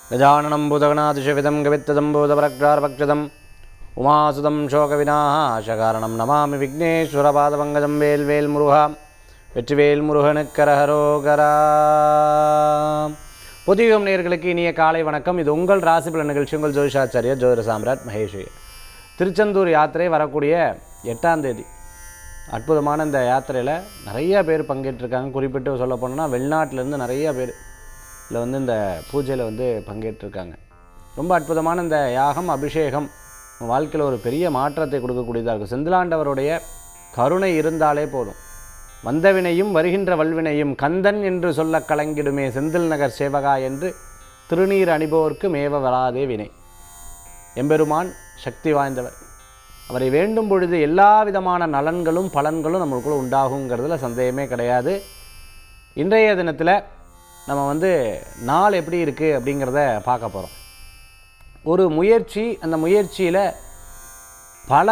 गजाननं भूतगणातिशविदं गवित्तदं भूतपरक्रारपक्षदम् उमासुदं शोकविनाशकारणं नमामि विघ्नेश्वरपादपङ्कजं வேல்வேல் முருகா வெற்றிவேல் முருகனுக்கரஹரோகரா புதியுகம் நேயர்களுக்கு இனிய காலை வணக்கம் இது உங்கள் ராசிபல நிகழ்ச்சி உங்கள் ஜோதிஷாச்சாரியர் ஜோதிட சாம்ராட் மகேஷ் திருச்செந்தூர் யாத்திரை வரக்கூடிய எட்டாம் தேதி அற்புதமான இந்த யாத்திரையில் நிறைய பேர் பங்கேற்றிருக்காங்க குறிப்பிட்டு சொல்ல போனோம்னா வெளிநாட்டிலேருந்து நிறைய பேர் இதில் வந்து இந்த பூஜையில் வந்து பங்கேற்றிருக்காங்க ரொம்ப அற்புதமான இந்த யாகம் அபிஷேகம் நம்ம வாழ்க்கையில் ஒரு பெரிய மாற்றத்தை கொடுக்கக்கூடியதாக இருக்கும் செந்திலாண்டவருடைய கருணை இருந்தாலே போதும் வந்தவினையும் வருகின்ற வல்வினையும் கந்தன் என்று சொல்ல கலங்கிடுமே செந்தில் நகர் சேவகா என்று திருநீர் அணிபோர்க்கு மேவ வராதே வினை எம்பெருமான் சக்தி வாய்ந்தவர் அவரை வேண்டும் பொழுது எல்லா விதமான நலன்களும் பலன்களும் நம்மளுக்குள்ள உண்டாகுங்கிறதுல சந்தேகமே கிடையாது இன்றைய தினத்தில் நம்ம வந்து நாள் எப்படி இருக்குது அப்படிங்கிறத பார்க்க போகிறோம் ஒரு முயற்சி அந்த முயற்சியில் பல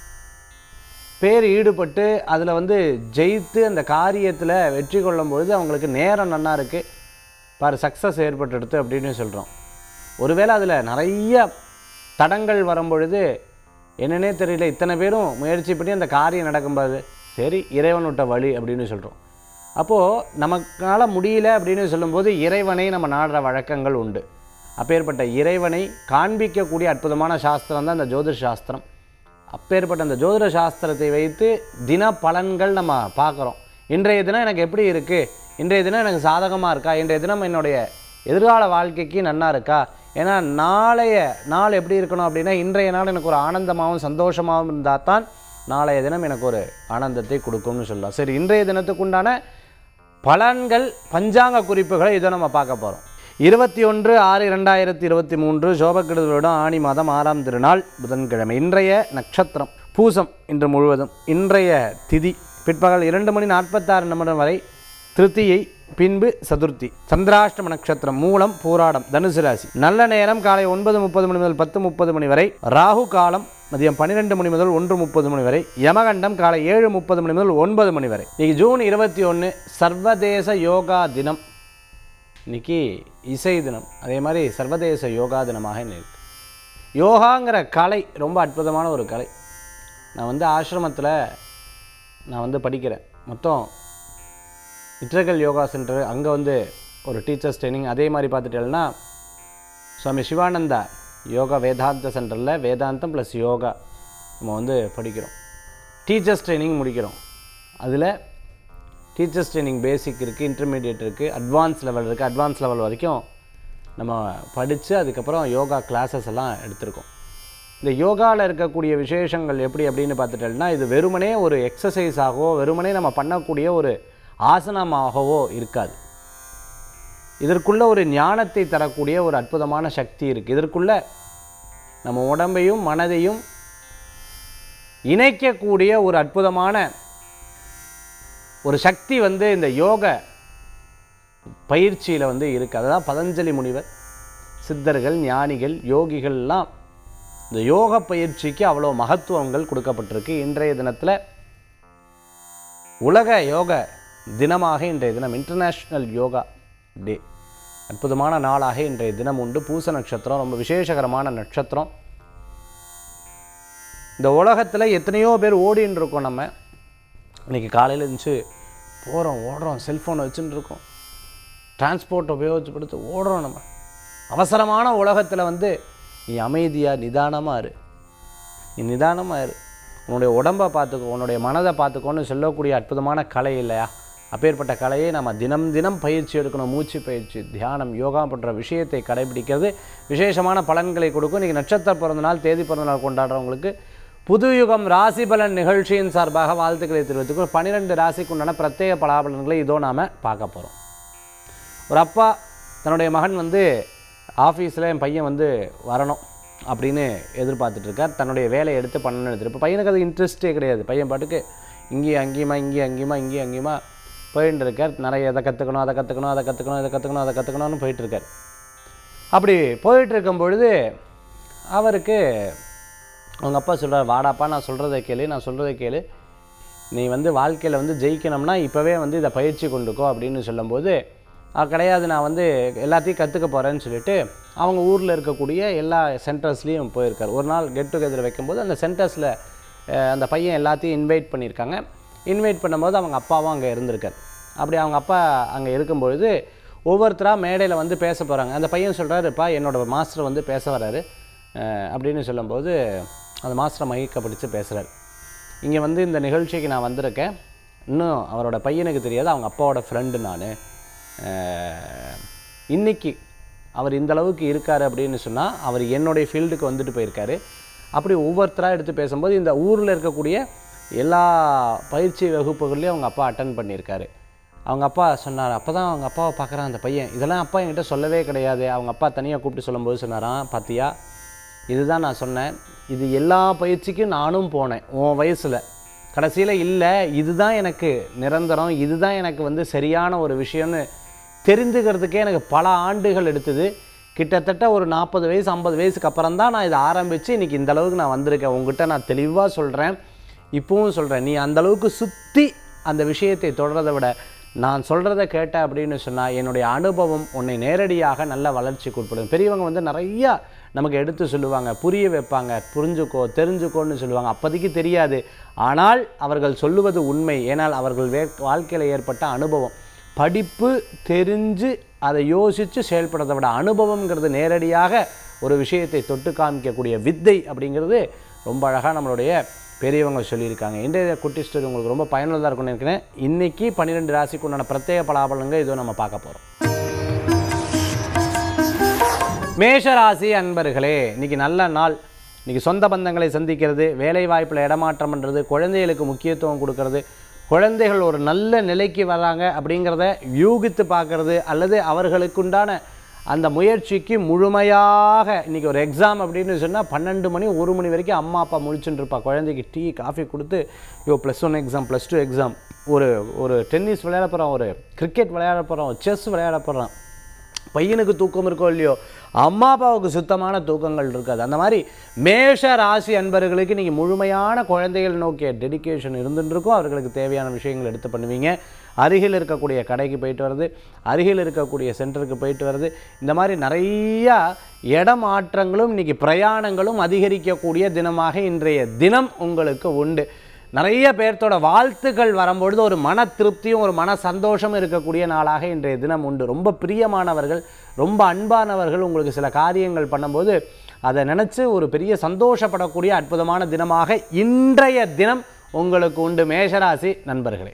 பேர் ஈடுபட்டு அதில் வந்து ஜெயித்து அந்த காரியத்தில் வெற்றி கொள்ளும் பொழுது அவங்களுக்கு நேரம் நன்னா இருக்குது பாரு சக்ஸஸ் ஏற்பட்டுடுது அப்படின்னு சொல்கிறோம் ஒருவேளை அதில் நிறைய தடங்கள் வரும் பொழுது என்னன்னே தெரியல இத்தனை பேரும் முயற்சி பண்ணி அந்த காரியம் நடக்கும்போது சரி இறைவன் விட்ட வழி அப்படின்னு சொல்கிறோம் அப்போது நமக்கால் முடியல அப்படின்னு சொல்லும்போது இறைவனை நம்ம நாடுற வழக்கங்கள் உண்டு அப்பேற்பட்ட இறைவனை காண்பிக்கக்கூடிய அற்புதமான சாஸ்திரம் தான் இந்த ஜோதிஷ சாஸ்திரம் அப்பேற்பட்ட அந்த ஜோதிட சாஸ்திரத்தை வைத்து தின பலன்கள் நம்ம பார்க்குறோம் இன்றைய தினம் எனக்கு எப்படி இருக்குது இன்றைய தினம் எனக்கு சாதகமாக இருக்கா இன்றைய தினம் என்னுடைய எதிர்கால வாழ்க்கைக்கு நன்னா இருக்கா ஏன்னா நாளைய நாள் எப்படி இருக்கணும் அப்படின்னா இன்றைய நாள் எனக்கு ஒரு ஆனந்தமாகவும் சந்தோஷமாகவும் இருந்தால் தான் நாளைய தினம் எனக்கு ஒரு ஆனந்தத்தை கொடுக்கும்னு சொல்லலாம் சரி இன்றைய தினத்துக்குண்டான பலன்கள் பஞ்சாங்க குறிப்புகளை இதை நம்ம பார்க்க போகிறோம் இருபத்தி ஒன்று ஆறு இரண்டாயிரத்தி இருபத்தி மூன்று சோபக்கிடுதலுடன் ஆணி மாதம் ஆறாம் திருநாள் புதன்கிழமை இன்றைய நட்சத்திரம் பூசம் இன்று முழுவதும் இன்றைய திதி பிற்பகல் இரண்டு மணி நாற்பத்தாறு நிமிடம் வரை திருத்தியை பின்பு சதுர்த்தி சந்திராஷ்டம நட்சத்திரம் மூலம் பூராடம் தனுசு ராசி நல்ல நேரம் காலை ஒன்பது முப்பது மணி முதல் பத்து முப்பது மணி வரை ராகு காலம் மதியம் பன்னிரெண்டு மணி முதல் ஒன்று முப்பது மணி வரை யமகண்டம் காலை ஏழு முப்பது மணி முதல் ஒன்பது மணி வரை இன்னைக்கு ஜூன் இருபத்தி ஒன்று சர்வதேச யோகா தினம் இன்னைக்கு இசை தினம் அதே மாதிரி சர்வதேச யோகா தினமாக இன்னைக்கு யோகாங்கிற கலை ரொம்ப அற்புதமான ஒரு கலை நான் வந்து ஆசிரமத்தில் நான் வந்து படிக்கிறேன் மொத்தம் இட்ரகல் யோகா சென்டர் அங்கே வந்து ஒரு டீச்சர்ஸ் ட்ரைனிங் அதே மாதிரி பார்த்துட்டேன்னா சுவாமி சிவானந்தா யோகா வேதாந்த சென்டரில் வேதாந்தம் ப்ளஸ் யோகா நம்ம வந்து படிக்கிறோம் டீச்சர்ஸ் ட்ரைனிங் முடிக்கிறோம் அதில் டீச்சர்ஸ் ட்ரைனிங் பேசிக் இருக்குது இன்டர்மீடியட் இருக்குது அட்வான்ஸ் லெவல் இருக்குது அட்வான்ஸ் லெவல் வரைக்கும் நம்ம படித்து அதுக்கப்புறம் யோகா கிளாஸஸ் எல்லாம் எடுத்திருக்கோம் இந்த யோகாவில் இருக்கக்கூடிய விசேஷங்கள் எப்படி அப்படின்னு பார்த்துட்டோம்னா இது வெறுமனே ஒரு எக்ஸசைஸாகவோ வெறுமனே நம்ம பண்ணக்கூடிய ஒரு ஆசனமாகவோ இருக்காது இதற்குள்ள ஒரு ஞானத்தை தரக்கூடிய ஒரு அற்புதமான சக்தி இருக்குது இதற்குள்ள நம்ம உடம்பையும் மனதையும் இணைக்கக்கூடிய ஒரு அற்புதமான ஒரு சக்தி வந்து இந்த யோக பயிற்சியில் வந்து இருக்குது அதுதான் பதஞ்சலி முனிவர் சித்தர்கள் ஞானிகள் யோகிகள்லாம் இந்த யோக பயிற்சிக்கு அவ்வளோ மகத்துவங்கள் கொடுக்கப்பட்டிருக்கு இன்றைய தினத்தில் உலக யோக தினமாக இன்றைய தினம் இன்டர்நேஷ்னல் யோகா டே அற்புதமான நாளாக இன்றைய தினம் உண்டு பூச நட்சத்திரம் ரொம்ப விசேஷகரமான நட்சத்திரம் இந்த உலகத்தில் எத்தனையோ பேர் ஓடின்னு இருக்கோம் நம்ம இன்றைக்கி காலையில் இருந்துச்சு போகிறோம் ஓடுறோம் செல்ஃபோனை வச்சுட்டு இருக்கோம் டிரான்ஸ்போர்ட் உபயோகிச்சுப்படுத்து ஓடுறோம் நம்ம அவசரமான உலகத்தில் வந்து நீ அமைதியாக நிதானமாக இரு நீ நிதானமாக இரு உன்னுடைய உடம்பை பார்த்துக்கோ உன்னுடைய மனதை பார்த்துக்கோன்னு சொல்லக்கூடிய அற்புதமான கலை இல்லையா அப்பேற்பட்ட கலையை நம்ம தினம் தினம் பயிற்சி எடுக்கணும் மூச்சு பயிற்சி தியானம் யோகா போன்ற விஷயத்தை கடைபிடிக்கிறது விசேஷமான பலன்களை கொடுக்கும் இன்றைக்கி நட்சத்திர பிறந்த நாள் தேதி பிறந்த நாள் கொண்டாடுறவங்களுக்கு புது யுகம் ராசி பலன் நிகழ்ச்சியின் சார்பாக வாழ்த்துக்களை தெரிவித்துக்கொள் பன்னிரெண்டு ராசிக்கு உண்டான பிரத்யேக பலாபலன்களை இதோ நாம் பார்க்க போகிறோம் ஒரு அப்பா தன்னுடைய மகன் வந்து ஆஃபீஸில் என் பையன் வந்து வரணும் அப்படின்னு எதிர்பார்த்துட்டு இருக்கார் தன்னுடைய வேலையை எடுத்து பண்ணணும்னு எடுத்துட்டு இப்போ பையனுக்கு அது இன்ட்ரெஸ்ட்டே கிடையாது பையன் பாட்டுக்கு இங்கேயும் அங்கேயுமா இங்கேயும் அங்கேயுமா இங்கேயும் அங்கேயுமா போயிட்டு இருக்கார் நிறைய இதை கற்றுக்கணும் அதை கற்றுக்கணும் அதை கற்றுக்கணும் இதை கற்றுக்கணும் அதை கற்றுக்கணும்னு போயிட்டுருக்கார் அப்படி போயிட்டு இருக்கும் பொழுது அவருக்கு அவங்க அப்பா சொல்கிறார் வாடாப்பா நான் சொல்கிறத கேளு நான் சொல்கிறத கேளு நீ வந்து வாழ்க்கையில் வந்து ஜெயிக்கணும்னா இப்போவே வந்து இதை பயிற்சி கொண்டுக்கோ அப்படின்னு சொல்லும்போது "ஆ, கிடையாது நான் வந்து எல்லாத்தையும் கற்றுக்க போகிறேன்னு சொல்லிட்டு அவங்க ஊரில் இருக்கக்கூடிய எல்லா சென்டர்ஸ்லேயும் போயிருக்காரு ஒரு நாள் கெட் டுகெதர் வைக்கும்போது அந்த சென்டர்ஸில் அந்த பையன் எல்லாத்தையும் இன்வைட் பண்ணியிருக்காங்க இன்வைட் பண்ணும்போது அவங்க அப்பாவும் அங்கே இருந்திருக்கார் அப்படி அவங்க அப்பா அங்கே இருக்கும்பொழுது ஒவ்வொருத்தராக மேடையில் வந்து பேச போகிறாங்க அந்த பையன் சொல்கிறாருப்பா என்னோட மாஸ்டர் வந்து பேச வராரு அஹ், அப்படின்னு சொல்லும்போது அந்த மாஸ்டரை மைக்க பிடிச்சு பேசுகிறார் இங்கே வந்து இந்த நிகழ்ச்சிக்கு நான் வந்திருக்கேன் இன்னும் அவரோட பையனுக்கு தெரியாது அவங்க அப்பாவோட ஃப்ரெண்டு நான் இன்னைக்கு அவர் இந்த அளவுக்கு இருக்கார் அப்படின்னு சொன்னால் அவர் என்னுடைய ஃபீல்டுக்கு வந்துட்டு போயிருக்காரு அப்படி ஒவ்வொருத்தராக எடுத்து பேசும்போது இந்த ஊரில் இருக்கக்கூடிய எல்லா பயிற்சி வகுப்புகள்லையும் அவங்க அப்பா அட்டன் பண்ணியிருக்காரு அவங்க அப்பா சொன்னார் அப்போ தான் அவங்க அப்பாவை பார்க்குறான் அந்த பையன் இதெல்லாம் அப்பா என்கிட்ட சொல்லவே கிடையாது அவங்க அப்பா தனியாக கூப்பிட்டு சொல்லும்போது சொன்னாராம் பாத்தியா இதுதான் நான் சொன்னேன் இது எல்லா பயிற்சிக்கும் நானும் போனேன் உன் வயசில் கடைசியில் இல்லை இதுதான் எனக்கு நிரந்தரம் இதுதான் எனக்கு வந்து சரியான ஒரு விஷயம்னு தெரிஞ்சுக்கிறதுக்கே எனக்கு பல ஆண்டுகள் எடுத்தது கிட்டத்தட்ட ஒரு நாற்பது வயசு ஐம்பது வயசுக்கு அப்புறம் தான் நான் இதை ஆரம்பித்து இன்றைக்கி இந்த அளவுக்கு நான் வந்திருக்கேன் உங்ககிட்ட நான் தெளிவாக சொல்கிறேன் இப்போவும் சொல்கிறேன் நீ அந்த அளவுக்கு சுற்றி அந்த விஷயத்தை தொடர்றதை விட நான் சொல்கிறத கேட்ட அப்படின்னு சொன்னால் என்னுடைய அனுபவம் உன்னை நேரடியாக நல்ல வளர்ச்சிக்கு உட்படும் பெரியவங்க வந்து நிறையா நமக்கு எடுத்து சொல்லுவாங்க புரிய வைப்பாங்க புரிஞ்சுக்கோ தெரிஞ்சுக்கோன்னு சொல்லுவாங்க அப்போதைக்கு தெரியாது ஆனால் அவர்கள் சொல்லுவது உண்மை ஏனால் அவர்கள் வே வாழ்க்கையில் ஏற்பட்ட அனுபவம் படிப்பு தெரிஞ்சு அதை யோசித்து செயல்படுறதை விட அனுபவம்ங்கிறது நேரடியாக ஒரு விஷயத்தை தொட்டு காமிக்கக்கூடிய வித்தை அப்படிங்கிறது ரொம்ப அழகாக நம்மளுடைய பெரியவங்க சொல்லியிருக்காங்க இன்றைய குட்டி ஸ்டோரி உங்களுக்கு ரொம்ப பயனுள்ளதாக இருக்கும்னு நினைக்கிறேன் இன்றைக்கி பன்னிரெண்டு ராசிக்கு உண்டான பிரத்யேக பலாபலங்கள் இதோ நம்ம பார்க்க போகிறோம் மேஷராசி அன்பர்களே இன்னைக்கு நல்ல நாள் இன்னைக்கு சொந்த பந்தங்களை சந்திக்கிறது வேலை வாய்ப்பில் இடமாற்றம் பண்ணுறது குழந்தைகளுக்கு முக்கியத்துவம் கொடுக்கறது குழந்தைகள் ஒரு நல்ல நிலைக்கு வராங்க அப்படிங்கிறத யூகித்து பார்க்கறது அல்லது அவர்களுக்குண்டான அந்த முயற்சிக்கு முழுமையாக இன்றைக்கி ஒரு எக்ஸாம் அப்படின்னு சொன்னால் பன்னெண்டு மணி ஒரு மணி வரைக்கும் அம்மா அப்பா முழிச்சுட்டு இருப்பா குழந்தைக்கு டீ காஃபி கொடுத்து யோ plus one exam plus two exam ஒரு ஒரு டென்னிஸ் விளையாட போகிறோம் ஒரு கிரிக்கெட் விளையாட போகிறோம் செஸ் விளையாட போகிறோம் பையனுக்கு தூக்கம் இருக்கோ இல்லையோ அம்மா அப்பாவுக்கு சுத்தமான தூக்கங்கள் இருக்காது அந்த மாதிரி மேஷ ராசி அன்பர்களுக்கு நீங்கள் முழுமையான குழந்தைகள் நோக்கிய டெடிகேஷன் இருந்துருக்கும் அவர்களுக்கு தேவையான விஷயங்கள் எடுத்து பண்ணுவீங்க அருகில் இருக்கக்கூடிய கடைக்கு போயிட்டு வர்றது அருகில் இருக்கக்கூடிய சென்டருக்கு போயிட்டு வர்றது இந்த மாதிரி நிறையா இடமாற்றங்களும் இன்றைக்கி பிரயாணங்களும் அதிகரிக்கக்கூடிய தினமாக இன்றைய தினம் உங்களுக்கு உண்டு நிறைய பேர்த்தோட வாழ்த்துக்கள் வரும்பொழுது ஒரு மன திருப்தியும் ஒரு மன சந்தோஷமும் இருக்கக்கூடிய நாளாக இன்றைய தினம் உண்டு ரொம்ப பிரியமானவர்கள் ரொம்ப அன்பானவர்கள் உங்களுக்கு சில காரியங்கள் பண்ணும்போது அதை நினச்சி ஒரு பெரிய சந்தோஷப்படக்கூடிய அற்புதமான தினமாக இன்றைய தினம் உங்களுக்கு உண்டு மேஷராசி நண்பர்களே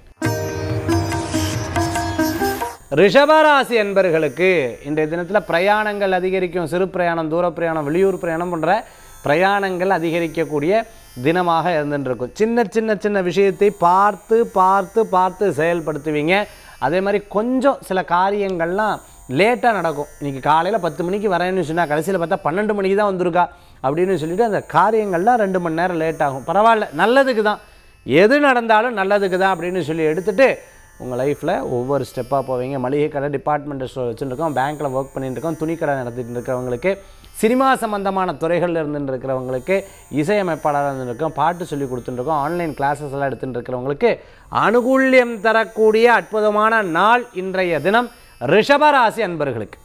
ரிஷபராசி என்பர்களுக்கு இன்றைய தினத்தில் பிரயாணங்கள் அதிகரிக்கும் சிறு பிரயாணம் தூர பிரயாணம் வெளியூர் பிரயாணம் போன்ற பிரயாணங்கள் அதிகரிக்கக்கூடிய தினமாக இருந்துருக்கும் சின்ன சின்ன சின்ன விஷயத்தை பார்த்து பார்த்து பார்த்து செயல்படுத்துவீங்க அதே மாதிரி கொஞ்சம் சில காரியங்கள்லாம் லேட்டாக நடக்கும் இன்றைக்கி காலையில் பத்து மணிக்கு வரேன்னு சொன்னால் கடைசியில் பார்த்தா பன்னெண்டு மணிக்கு தான் வந்திருக்கா அப்படின்னு சொல்லிட்டு அந்த காரியங்கள்லாம் ரெண்டு மணி நேரம் லேட் ஆகும் பரவாயில்ல நல்லதுக்கு தான் எது நடந்தாலும் நல்லதுக்கு தான் அப்படின்னு சொல்லி எடுத்துகிட்டு உங்கள் லைஃப்பில் ஒவ்வொரு ஸ்டெப்பாக போவீங்க மளிகை கடை டிபார்ட்மெண்ட் ஸ்டோர் வச்சுருக்கோம் பேங்க்கில் ஒர்க் பண்ணிட்டு இருக்கோம் துணி கடை நடத்திட்டு இருக்கிறவங்களுக்கு சினிமா சம்பந்தமான துறைகளில் இருந்துட்டு இருக்கிறவங்களுக்கு இசையமைப்பாளராக இருந்துருக்கோம் பாட்டு சொல்லி கொடுத்துட்டுருக்கோம் ஆன்லைன் கிளாஸஸ் எல்லாம் எடுத்துட்டு இருக்கிறவங்களுக்கு அனுகூல்யம் தரக்கூடிய அற்புதமான நாள் இன்றைய தினம் ரிஷபராசி அன்பர்களுக்கு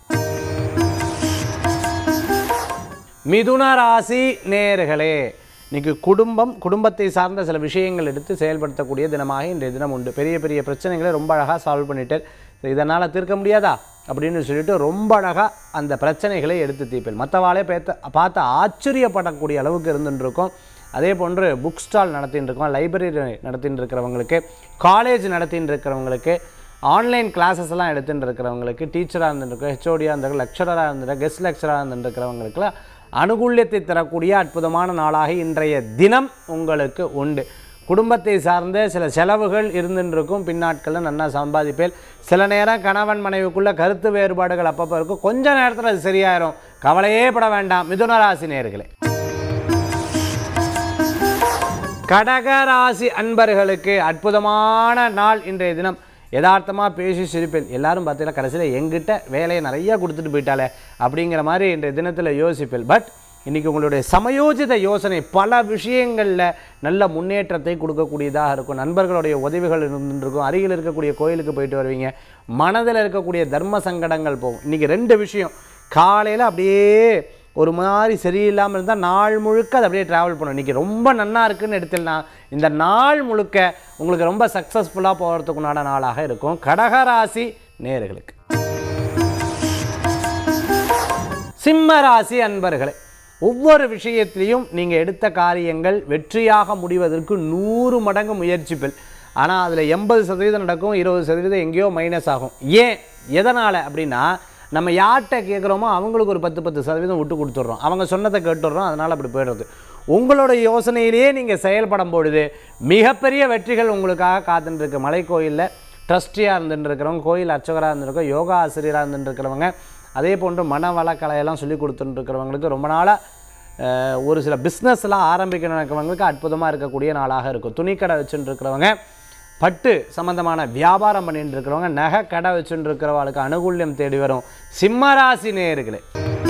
மிதுன ராசி நேர்களே இன்னைக்கு குடும்பம் குடும்பத்தை சார்ந்த சில விஷயங்கள் எடுத்து செயல்படுத்தக்கூடிய தினமாக இன்றைய தினம் உண்டு பெரிய பெரிய பிரச்சனைகளை ரொம்ப அழகாக சால்வ் பண்ணிட்டு இதனால் தீர்க்க முடியாதா அப்படின்னு சொல்லிட்டு ரொம்ப அழகாக அந்த பிரச்சனைகளை எடுத்து தீர்ப்பேன் மற்றவாளே பேத்த பார்த்து ஆச்சரியப்படக்கூடிய அளவுக்கு இருந்துருக்கோம் அதே போன்று புக் ஸ்டால் நடத்தின்னு இருக்கோம் லைப்ரரி நடத்தின்னு இருக்கிறவங்களுக்கு காலேஜ் நடத்தின்னு இருக்கிறவங்களுக்கு ஆன்லைன் கிளாஸஸ் எல்லாம் எடுத்துட்டு இருக்கிறவங்களுக்கு டீச்சராக இருந்துருக்கோம் ஹெச்ஓடியாக இருந்திருக்க லெக்சரராக இருந்திருக்க கெஸ்ட் லெக்சராக இருந்துருக்கிறவங்களுக்குலாம் அனுகூல்யத்தை தரக்கூடிய அற்புதமான நாளாக இன்றைய தினம் உங்களுக்கு உண்டு குடும்பத்தை சார்ந்த சில செலவுகள் இருந்துருக்கும் பின்னாட்களில் நல்லா சம்பாதிப்பேன் சில நேரம் கணவன் மனைவிக்குள்ள கருத்து வேறுபாடுகள் அப்பப்போ இருக்கும் கொஞ்ச நேரத்தில் அது சரியாயிரும் கவலையே பட வேண்டாம் மிதுன ராசி நேர்களே கடகராசி அன்பர்களுக்கு அற்புதமான நாள் இன்றைய தினம் யதார்த்தமாக பேசி சிரிப்பேன் எல்லாரும் பார்த்தீங்கன்னா கடைசியில் எங்கிட்ட வேலையை நிறையா கொடுத்துட்டு போயிட்டாலே அப்படிங்கிற மாதிரி இன்றைய தினத்தில் யோசிப்பேன் பட் இன்றைக்கி உங்களுடைய சமயோஜித யோசனை பல விஷயங்களில் நல்ல முன்னேற்றத்தை கொடுக்கக்கூடியதாக இருக்கும் நண்பர்களுடைய உதவிகள் இருந்துருக்கும் அருகில் இருக்கக்கூடிய கோயிலுக்கு போயிட்டு வருவீங்க மனதில் இருக்கக்கூடிய தர்ம சங்கடங்கள் போகும் இன்றைக்கி ரெண்டு விஷயம் காலையில் அப்படியே ஒரு மாதிரி சரியில்லாமல் இருந்தால் நாள் முழுக்க அது அப்படியே ட்ராவல் பண்ணும் இன்றைக்கி ரொம்ப நன்னா இருக்குன்னு எடுத்துனா இந்த நாள் முழுக்க உங்களுக்கு ரொம்ப சக்ஸஸ்ஃபுல்லாக போகிறதுக்குண்டான நாளாக இருக்கும் கடகராசி நேர்களுக்கு சிம்ம ராசி அன்பர்களே ஒவ்வொரு விஷயத்திலையும் நீங்கள் எடுத்த காரியங்கள் வெற்றியாக முடிவதற்கு நூறு மடங்கு முயற்சிப்பில் ஆனால் அதில் எண்பது சதவீதம் நடக்கும் இருபது சதவீதம் எங்கேயோ மைனஸ் ஆகும் ஏன் எதனால் அப்படின்னா நம்ம யார்கிட்ட கேட்குறோமோ அவங்களுக்கு ஒரு பத்து பத்து சதவீதம் விட்டு கொடுத்துட்றோம் அவங்க சொன்னதை கேட்டுடுறோம் அதனால் அப்படி போயிடுறது உங்களோட யோசனையிலேயே நீங்கள் செயல்படும் பொழுது மிகப்பெரிய வெற்றிகள் உங்களுக்காக காத்துட்டு இருக்கு மலைக்கோயிலில் ட்ரஸ்டியாக இருந்துட்டு இருக்கிறவங்க கோயில் அர்ச்சகராக இருந்திருக்கோம் யோகா ஆசிரியராக இருந்துட்டு இருக்கிறவங்க அதே போன்று மன வளக்கலையெல்லாம் சொல்லி கொடுத்துட்டு இருக்கிறவங்களுக்கு ரொம்ப நாளாக ஒரு சில பிஸ்னஸ்லாம் ஆரம்பிக்கணும் இருக்கிறவங்களுக்கு அற்புதமாக இருக்கக்கூடிய நாளாக இருக்கும் துணிக்கடை வச்சுட்டு இருக்கிறவங்க பட்டு சம்பந்தமான வியாபாரம் பண்ணிட்டு இருக்கிறவங்க நகை கடை வச்சுட்டு இருக்கிறவங்களுக்கு அனுகூல்யம் தேடி வரும் சிம்மராசி நேயர்களே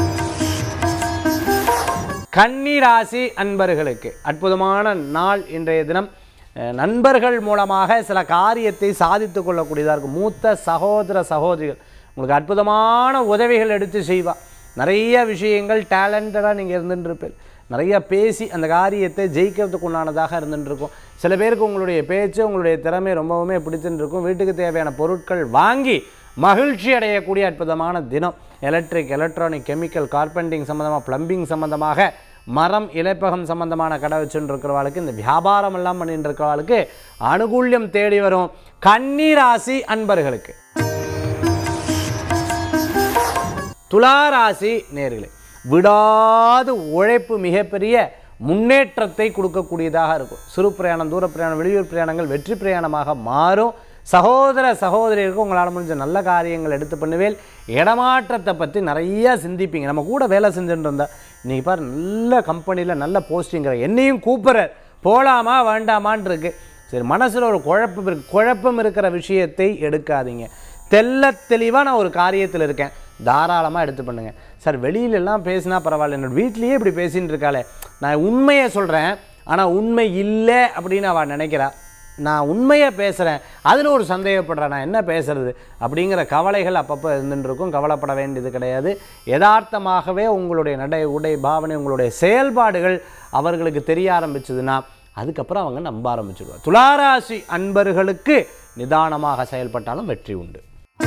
கன்னி ராசி அன்பர்களுக்கு அற்புதமான நாள் இன்றைய தினம் அஹ், நண்பர்கள் மூலமாக சில காரியத்தை சாதித்து கொள்ளக்கூடியதாக இருக்கும் மூத்த சகோதர சகோதரிகள் உங்களுக்கு அற்புதமான உதவிகள் எடுத்து செய்வா நிறைய விஷயங்கள் டேலண்டடாக நீங்கள் இருந்துட்டு இருப்பீங்க நிறைய பேசி அந்த காரியத்தை ஜெயிக்கிறதுக்கு உண்டானதாக இருந்துட்டு இருக்கும் சில பேருக்கு உங்களுடைய பேச்சு உங்களுடைய திறமை ரொம்பவுமே பிடிச்சுட்டு இருக்கும் வீட்டுக்கு தேவையான பொருட்கள் வாங்கி மகிழ்ச்சி அடையக்கூடிய அற்புதமான தினம் எலக்ட்ரிக் எலக்ட்ரானிக் கெமிக்கல் கார்பெண்டிங் சம்மந்தமாக ப்ளம்பிங் சம்மந்தமாக மரம் இலைப்பகம் சம்பந்தமான கடை வச்சுட்டு இருக்கிறவாளுக்கு இந்த வியாபாரம் எல்லாம் பண்ணிட்டு இருக்கிறவாளுக்கு அனுகூல்யம் தேடி வரும் கன்னிராசி அன்பர்களுக்கு துளாராசி நேர்களே விடாது உழைப்பு மிகப்பெரிய முன்னேற்றத்தை கொடுக்கக்கூடியதாக இருக்கும் சிறு பிரயாணம் தூர பிரயாணம் வெளியூர் பிரயாணங்கள் வெற்றி பிரயாணமாக மாறும் சகோதர சகோதரிகளுக்கு உங்களால் முடிஞ்ச நல்ல காரியங்கள் எடுத்து பண்ணுவேல் இடமாற்றத்தை பற்றி நிறைய சிந்திப்பீங்க நம்ம கூட வேலை செஞ்சுட்டு இருந்தா இன்றைக்கி பாரு நல்ல கம்பெனியில் நல்ல போஸ்டிங்கிற என்னையும் கூப்பிட்றார் போகலாமா வேண்டாமான்னு இருக்கு சரி மனசில் ஒரு குழப்பம் இருக்கு குழப்பம் இருக்கிற விஷயத்தை எடுக்காதீங்க தெள்ள தெளிவாக நான் ஒரு காரியத்தில் இருக்கேன் தாராளமாக எடுத்து பண்ணுங்க சார் வெளியிலெல்லாம் பேசினா பரவாயில்ல என்னோட வீட்லேயே இப்படி பேசின்னு இருக்காளே நான் உண்மையை சொல்கிறேன் ஆனால் உண்மை இல்லை அப்படின்னு அவள் நினைக்கிறா நான் உண்மையை பேசுகிறேன் அதில் ஒரு சந்தேகப்படுறேன் நான் என்ன பேசுறது அப்படிங்கிற கவலைகள் அப்பப்போ இருந்துட்டு இருக்கும் கவலைப்பட வேண்டியது கிடையாது யதார்த்தமாகவே உங்களுடைய நடை உடை பாவனை உங்களுடைய செயல்பாடுகள் அவர்களுக்கு தெரிய ஆரம்பிச்சதுன்னா அதுக்கப்புறம் அவங்க நம்ப ஆரம்பிச்சிடுவார் துளாராசி அன்பர்களுக்கு நிதானமாக செயல்பட்டாலும் வெற்றி உண்டு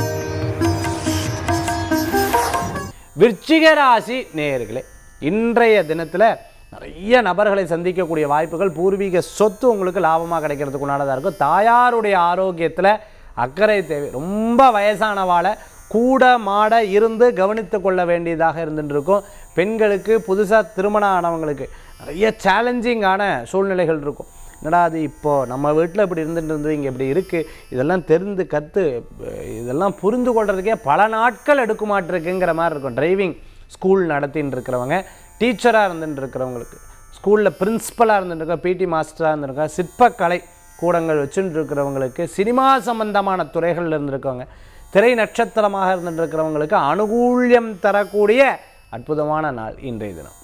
விருச்சிக ராசி நேயர்களே இன்றைய தினத்தில் நிறைய நபர்களை சந்திக்கக்கூடிய வாய்ப்புகள் பூர்வீக சொத்து உங்களுக்கு லாபமாக கிடைக்கிறதுக்கு உண்டானதாக இருக்கும் தாயாருடைய ஆரோக்கியத்தில் அக்கறை தேவை ரொம்ப வயசானவாளை கூட மாட இருந்து கவனித்து கொள்ள வேண்டியதாக இருந்துட்டு இருக்கும் பெண்களுக்கு புதுசாக திருமணம் ஆனவங்களுக்கு நிறைய சேலஞ்சிங்கான சூழ்நிலைகள் இருக்கும் என்னடா அது இப்போது நம்ம வீட்டில் இப்படி இருந்துட்டு இருந்து இங்கே இப்படி இருக்குது இதெல்லாம் தெரிந்து கற்று இதெல்லாம் புரிந்து கொள்றதுக்கே பல நாட்கள் எடுக்குமாட்டிருக்குங்கிற மாதிரி இருக்கும் டிரைவிங் ஸ்கூல் நடத்தின்னு இருக்கிறவங்க டீச்சராக இருந்துட்டு இருக்கிறவங்களுக்கு ஸ்கூலில் பிரின்ஸிபலாக இருந்துட்டு இருக்க பிடி மாஸ்டராக இருந்திருக்க சிற்பக்கலை கூடங்கள் வச்சுட்டு இருக்கிறவங்களுக்கு சினிமா சம்பந்தமான துறைகளில் இருந்திருக்கவங்க திரை நட்சத்திரமாக இருந்துட்டு இருக்கிறவங்களுக்கு அனுகூல்யம் தரக்கூடிய அற்புதமான நாள் இன்றைய தினம்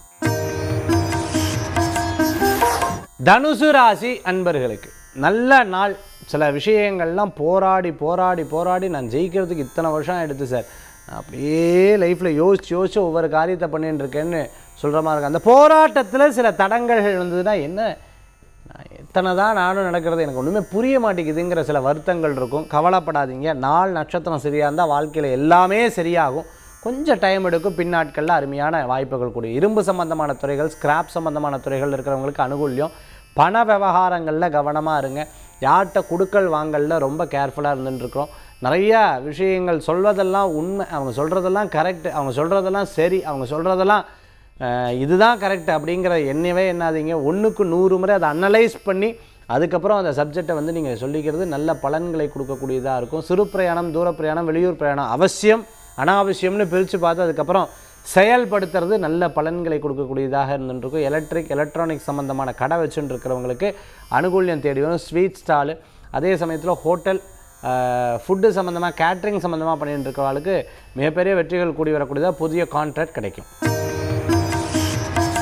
தனுசு ராசி அன்பர்களுக்கு நல்ல நாள் சில விஷயங்கள்லாம் போராடி போராடி போராடி நான் ஜெயிக்கிறதுக்கு இத்தனை வருஷம் எடுத்து சார் நான் அப்படியே லைஃப்பில் யோசிச்சு யோசிச்சு ஒவ்வொரு காரியத்தை பண்ணிட்டு இருக்கேன்னு சொல்கிற மாதிரி இருக்கு அந்த போராட்டத்தில் சில தடங்கல்கள் இருந்ததுன்னா என்ன நான் எத்தனை தான் நானும் நடக்கிறது எனக்கு ஒன்றுமே புரிய மாட்டேங்குதுங்கிற சில வருத்தங்கள் இருக்கும் கவலைப்படாதீங்க நாள் நட்சத்திரம் சரியாக இருந்தால் வாழ்க்கையில் எல்லாமே சரியாகும் கொஞ்சம் டைம் எடுக்கும் பின்னாட்களில் அருமையான வாய்ப்புகள் கூடிய இரும்பு சம்பந்தமான துறைகள் ஸ்கிராப் சம்பந்தமான துறைகள் இருக்கிறவங்களுக்கு அனுகூல்யம் பண விவகாரங்களில் கவனமாக இருங்க யார்கிட்ட குடுக்கல் வாங்கல்ல ரொம்ப கேர்ஃபுல்லாக இருந்துட்டு இருக்கிறோம் நிறையா விஷயங்கள் சொல்வதெல்லாம் உண்மை அவங்க சொல்கிறதெல்லாம் கரெக்ட் அவங்க சொல்கிறதெல்லாம் சரி அவங்க சொல்கிறதெல்லாம் அஹ், இதுதான் கரெக்ட் அப்படிங்கிற எண்ணவே எண்ணாதீங்க ஒன்றுக்கு நூறு முறை அதை அனலைஸ் பண்ணி அதுக்கப்புறம் அந்த சப்ஜெக்டை வந்து நீங்கள் சொல்லிக்கிறது நல்ல பலன்களை கொடுக்கக்கூடியதாக இருக்கும் சிறு பிரயாணம் தூர பிரயாணம் வெளியூர் பிரயாணம் அவசியம் அனாவசியம்னு பிரித்து பார்த்து அதுக்கப்புறம் செயல்படுத்துறது நல்ல பலன்களை கொடுக்கக்கூடியதாக இருந்துருக்கும் எலக்ட்ரிக் எலக்ட்ரானிக் சம்மந்தமான கடை வச்சுட்டு இருக்கிறவங்களுக்கு அனுகூல்யம் தேடி வரும் ஸ்வீட் ஸ்டாலு அதே சமயத்தில் ஹோட்டல் ஃபுட்டு சம்மந்தமாக கேட்ரிங் சம்மந்தமாக பண்ணிட்டு இருக்கிறவங்களுக்கு மிகப்பெரிய வெற்றிகள் கூடி வரக்கூடியதாக புதிய கான்ட்ராக்ட் கிடைக்கும்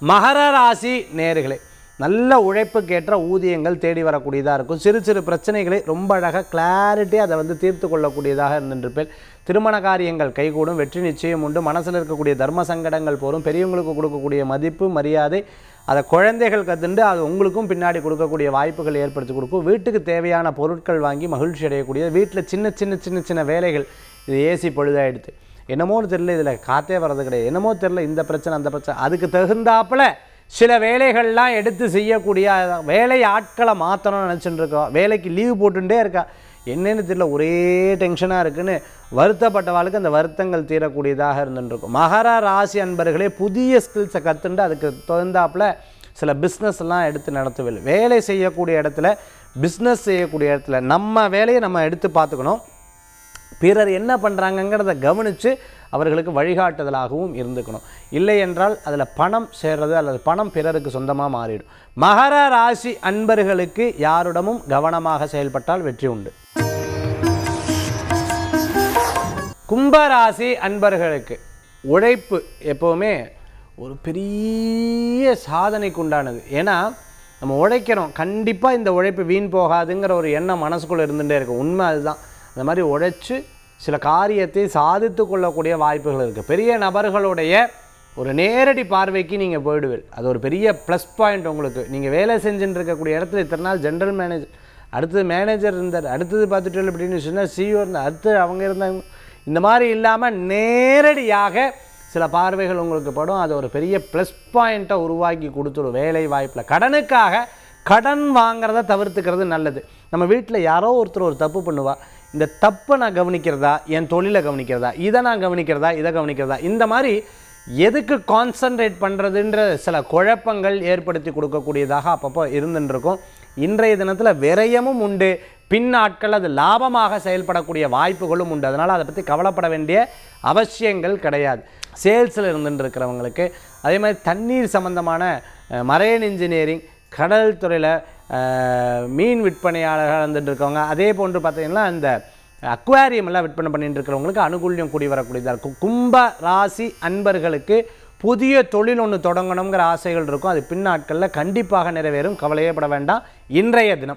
மகர ராசி நேர்களே நல்ல உழைப்புக்கேற்ற ஊதியங்கள் தேடி வரக்கூடியதாக இருக்கும் சிறு சிறு பிரச்சனைகளை ரொம்ப அழகாக கிளாரிட்டி அதை வந்து தீர்த்து கொள்ளக்கூடியதாக இருந்திருப்பேன் திருமண காரியங்கள் கைகூடும் வெற்றி நிச்சயம் உண்டு மனசில் இருக்கக்கூடிய தர்ம சங்கடங்கள் போகும் பெரியவங்களுக்கு கொடுக்கக்கூடிய மதிப்பு மரியாதை அதை குழந்தைகள் கற்றுண்டு அது உங்களுக்கும் பின்னாடி கொடுக்கக்கூடிய வாய்ப்புகள் ஏற்படுத்தி கொடுக்கும் வீட்டுக்கு தேவையான பொருட்கள் வாங்கி மகிழ்ச்சி அடையக்கூடிய வீட்டில் சின்ன சின்ன சின்ன சின்ன வேலைகள் இது ஏசி பொழுதாயிடுது என்னமோன்னு தெரியல இதில் காற்றே வர்றது கிடையாது என்னமோ தெரியல இந்த பிரச்சனை அந்த பிரச்சனை அதுக்கு தகுந்தாப்புல சில வேலைகள்லாம் எடுத்து செய்யக்கூடிய வேலை ஆட்களை மாற்றணும்னு நினச்சிட்டு இருக்கோம் வேலைக்கு லீவ் போட்டுட்டே இருக்கா என்னன்னு தெரியல ஒரே டென்ஷனாக இருக்குன்னு வருத்தப்பட்டவாளுக்கு அந்த வருத்தங்கள் தீரக்கூடியதாக இருந்துட்டு இருக்கும் மகர ராசி அன்பர்களே புதிய ஸ்கில்ஸை கற்றுண்டு அதுக்கு தகுந்தாப்புல சில business எல்லாம் எடுத்து நடத்துவில் வேலை செய்யக்கூடிய இடத்துல பிஸ்னஸ் செய்யக்கூடிய இடத்துல நம்ம வேலையை நம்ம எடுத்து பார்த்துக்கணும் பிறர் என்ன பண்ணுறாங்கங்கிறத கவனித்து அவர்களுக்கு வழிகாட்டுதலாகவும் இருந்துக்கணும் இல்லை என்றால் அதில் பணம் சேர்றது அல்லது பணம் பிறருக்கு சொந்தமாக மாறிடும் மகர ராசி அன்பர்களுக்கு யாரிடமும் கவனமாக செயல்பட்டால் வெற்றி உண்டு கும்பராசி அன்பர்களுக்கு உழைப்பு எப்போவுமே ஒரு பெரிய சாதனைக்கு உண்டானது ஏன்னா நம்ம உழைக்கிறோம் கண்டிப்பாக இந்த உழைப்பு வீண் போகாதுங்கிற ஒரு எண்ணம் மனசுக்குள்ளே இருந்துகிட்டே இருக்கும் உண்மை அதுதான் அந்த மாதிரி உழைச்சு சில காரியத்தை சாதித்து கொள்ளக்கூடிய வாய்ப்புகள் இருக்குது பெரிய நபர்களுடைய ஒரு நேரடி பார்வைக்கு நீங்கள் போயிடுவீர்கள் அது ஒரு பெரிய ப்ளஸ் பாயிண்ட் உங்களுக்கு நீங்கள் வேலை செஞ்சுட்டு இருக்கக்கூடிய இடத்துல இத்தனை நாள் ஜென்ரல் மேனேஜர் அடுத்தது மேனேஜர் இருந்தார் அடுத்தது பார்த்துட்டு அப்படின்னு சொன்னால் சிஇஓ இருந்தார் அடுத்து அவங்க இருந்தாங்க இந்த மாதிரி இல்லாமல் நேரடியாக சில பார்வைகள் உங்களுக்கு படும் அது ஒரு பெரிய ப்ளஸ் பாயிண்ட்டை உருவாக்கி கொடுத்துடும் வேலை வாய்ப்பில் கடனுக்காக கடன் வாங்குறத தவிர்த்துக்கிறது நல்லது நம்ம வீட்டில் யாரோ ஒருத்தர் ஒரு தப்பு பண்ணுவா இந்த தப்பை நான் கவனிக்கிறதா என் தொழிலை கவனிக்கிறதா இதை நான் கவனிக்கிறதா இதை கவனிக்கிறதா இந்த மாதிரி எதுக்கு கான்சன்ட்ரேட் பண்ணுறதுன்ற சில குழப்பங்கள் ஏற்படுத்தி கொடுக்கக்கூடியதாக அப்பப்போ இருந்துட்டு இருக்கும் இன்றைய தினத்தில் விரயமும் உண்டு பின்னாட்கள் அது லாபமாக செயல்படக்கூடிய வாய்ப்புகளும் உண்டு அதனால் அதை பற்றி கவலைப்பட வேண்டிய அவசியங்கள் கிடையாது சேல்ஸில் இருந்துட்டு இருக்கிறவங்களுக்கு அதே மாதிரி தண்ணீர் சம்பந்தமான மரைன் இன்ஜினியரிங் கடல் துறையில் மீன் விற்பனையாளர்கள் இருந்துட்டு இருக்கவங்க அதே போன்று பார்த்தீங்கன்னா இந்த அக்வாரியம் எல்லாம் விற்பனை பண்ணிட்டு இருக்கிறவங்களுக்கு அனுகூல்யம் கூடி வரக்கூடியதாக இருக்கும் கும்ப ராசி அன்பர்களுக்கு புதிய தொழில் ஒன்று தொடங்கணுங்கிற ஆசைகள் இருக்கும் அது பின்னாட்களில் கண்டிப்பாக நிறைவேறும் கவலையே பட வேண்டாம் இன்றைய தினம்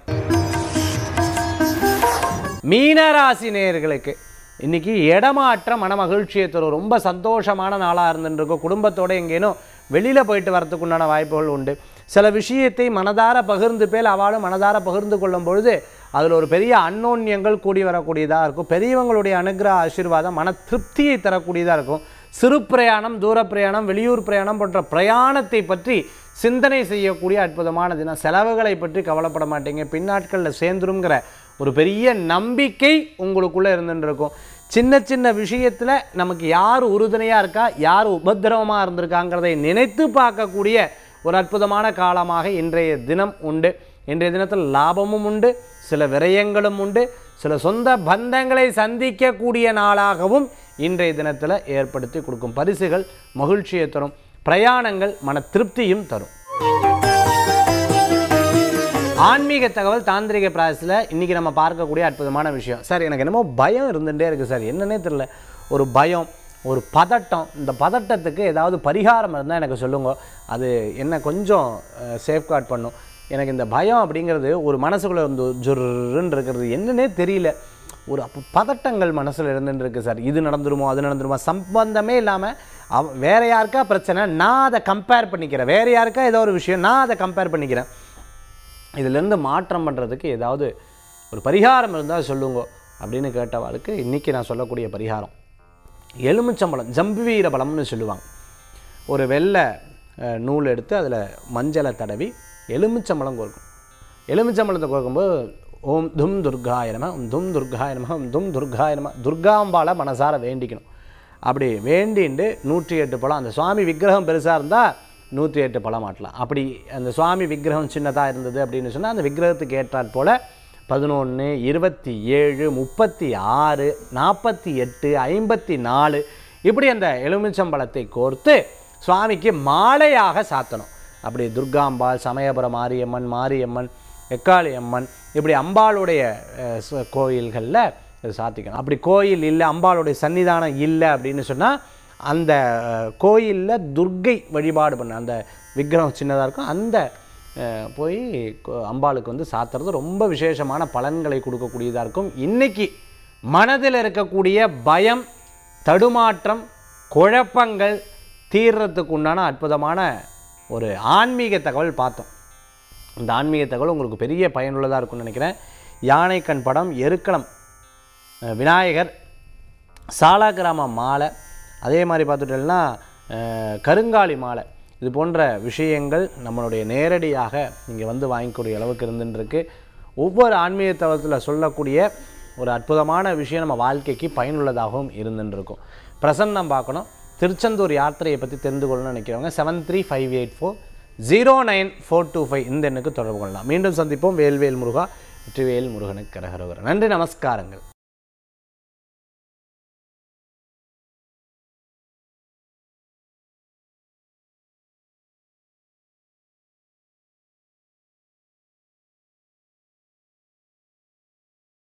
மீனராசி நேயர்களுக்கு இன்னைக்கு இடமாற்ற மன மகிழ்ச்சியை தரும் ரொம்ப சந்தோஷமான நாளாக இருந்துருக்கும் குடும்பத்தோட எங்கேனும் வெளியில் போயிட்டு வரத்துக்கு உண்டான வாய்ப்புகள் உண்டு சில விஷயத்தை மனதார பகிர்ந்து பேல் அவளும் மனதார பகிர்ந்து கொள்ளும் பொழுது அதில் ஒரு பெரிய அன்னோன்யங்கள் கூடி வரக்கூடியதாக இருக்கும் பெரியவங்களுடைய அனுகிரக ஆசீர்வாதம் மன திருப்தியை தரக்கூடியதாக இருக்கும் சிறு பிரயாணம் தூர பிரயாணம் வெளியூர் பிரயாணம் போன்ற பிரயாணத்தை பற்றி சிந்தனை செய்யக்கூடிய அற்புதமான தினம் செலவுகளை பற்றி கவலைப்பட மாட்டீங்க பின்னாட்களில் சேர்ந்துருங்கிற ஒரு பெரிய நம்பிக்கை உங்களுக்குள்ளே இருந்துட்டு இருக்கும் சின்ன சின்ன விஷயத்தில் நமக்கு யார் உறுதுணையாக இருக்கா யார் உபத்திரவமாக இருந்திருக்காங்கிறதை நினைத்து பார்க்கக்கூடிய ஒரு அற்புதமான காலமாக இன்றைய தினம் உண்டு இன்றைய தினத்தில் லாபமும் உண்டு சில விரயங்களும் உண்டு சில சொந்த பந்தங்களை சந்திக்கக்கூடிய நாளாகவும் இன்றைய தினத்தில் ஏற்படுத்தி கொடுக்கும் பரிசுகள் மகிழ்ச்சியை தரும் பிரயாணங்கள் மன திருப்தியும் தரும் ஆன்மீக தகவல் தாந்திரிக பிராயஸில் இன்றைக்கி நம்ம பார்க்கக்கூடிய அற்புதமான விஷயம் சார் எனக்கு என்னமோ பயம் இருந்துகிட்டே இருக்குது சார் என்னன்னே தெரில ஒரு பயம் ஒரு பதட்டம் இந்த பதட்டத்துக்கு ஏதாவது பரிகாரம் இருந்தால் எனக்கு சொல்லுங்க அது என்ன கொஞ்சம் சேஃப்கார்ட் பண்ணும் எனக்கு இந்த பயம் அப்படிங்கிறது ஒரு மனசுக்குள்ளே வந்து ஜுருன்னு இருக்கிறது என்னன்னே தெரியல ஒரு அப்போ பதட்டங்கள் மனசில் இருந்துட்டு இருக்கு சார் இது நடந்துருமோ அது நடந்துருமோ சம்பந்தமே இல்லாமல் அவ வேற யாருக்கா பிரச்சனை நான் அதை கம்பேர் பண்ணிக்கிறேன் வேற யாருக்கா ஏதோ ஒரு விஷயம் நான் அதை கம்பேர் பண்ணிக்கிறேன் இதிலேருந்து மாற்றம் பண்ணுறதுக்கு ஏதாவது ஒரு பரிகாரம் இருந்தால் சொல்லுங்க அப்படின்னு கேட்டவாளுக்கு இன்றைக்கி நான் சொல்லக்கூடிய பரிகாரம் எலுமிச்சம்பழம் ஜம்புவீர பழம்னு சொல்லுவாங்க ஒரு வெள்ளை அஹ், நூல் எடுத்து அதில் மஞ்சளை தடவி எலுமிச்சம்பழம் கோர்க்கும் எலுமிச்சம்பழத்தை கோர்க்கும்போது ஓம் தும் துர்காய நம ஓம் தும் துர்காய நம ஓம் தும் துர்காய நம துர்காம்பால மனசார வேண்டிக்கணும் அப்படி வேண்டிண்டு நூற்றி எட்டு பழம் அந்த சுவாமி விக்கிரகம் பெருசாக இருந்தால் நூற்றி எட்டு பழம் மாட்டலாம் அப்படி அந்த சுவாமி விக்கிரகம் சின்னதாக இருந்தது அப்படின்னு சொன்னால் அந்த விக்கிரகத்துக்கு ஏற்றாற் போல் பதினொன்று இருபத்தி ஏழு முப்பத்தி ஆறு நாற்பத்தி எட்டு ஐம்பத்தி நாலு இப்படி அந்த எலுமிச்சம்பழத்தை கோர்த்து சுவாமிக்கு மாலையாக சாத்தணும் அப்படி துர்காம்பாள் சமயபுரம் மாரியம்மன் மாரியம்மன் எக்காளி அம்மன் இப்படி அம்பாளுடைய அஹ், ச- கோயில்களில் இது சாத்திக்கணும் அப்படி கோயில் இல்லை அம்பாளுடைய சன்னிதானம் இல்லை அப்படின்னு சொன்னால் அந்த கோயிலில் துர்க்கை வழிபாடு பண்ண அந்த விக்கிரகம் சின்னதாக இருக்கும் அந்த அஹ், போய் கொ- அம்பாளுக்கு வந்து சாத்துறது ரொம்ப விசேஷமான பலன்களை கொடுக்கக்கூடியதாக இருக்கும் இன்னைக்கு மனதில் இருக்கக்கூடிய பயம் தடுமாற்றம் குழப்பங்கள் தீர்றதுக்கு உண்டான அற்புதமான ஒரு ஆன்மீக தகவல் பார்த்தோம் இந்த ஆன்மீக தகவல் உங்களுக்கு பெரிய பயனுள்ளதாக இருக்கும்னு நினைக்கிறேன் யானைக்கண் படம் எருக்களம் அஹ், விநாயகர் சாலா கிராம மாலை அதே மாதிரி பார்த்துட்டோம்னா அஹ், கருங்காலி மாலை இது போன்ற விஷயங்கள் நம்மளுடைய நேரடியாக நீங்கள் வந்து வாங்கிக்கூடிய அளவுக்கு இருந்துருக்கு ஒவ்வொரு ஆன்மீக தளத்தில் சொல்லக்கூடிய ஒரு அற்புதமான விஷயம் நம்ம வாழ்க்கைக்கு பயனுள்ளதாகவும் இருந்துன்னு இருக்கும் பிரசன்னம் பார்க்கணும் திருச்செந்தூர் யாத்திரையை பற்றி தெரிந்து கொள்ளணும்னு நினைக்கிறவங்க seven three five eight four zero nine four two five இந்த எண்ணுக்கு தொடர்பு கொள்ளலாம் மீண்டும் சந்திப்போம் வேல்வேல் முருகா வெற்றிவேல் முருகனுக்கு கரகரோகர் நன்றி நமஸ்காரங்கள்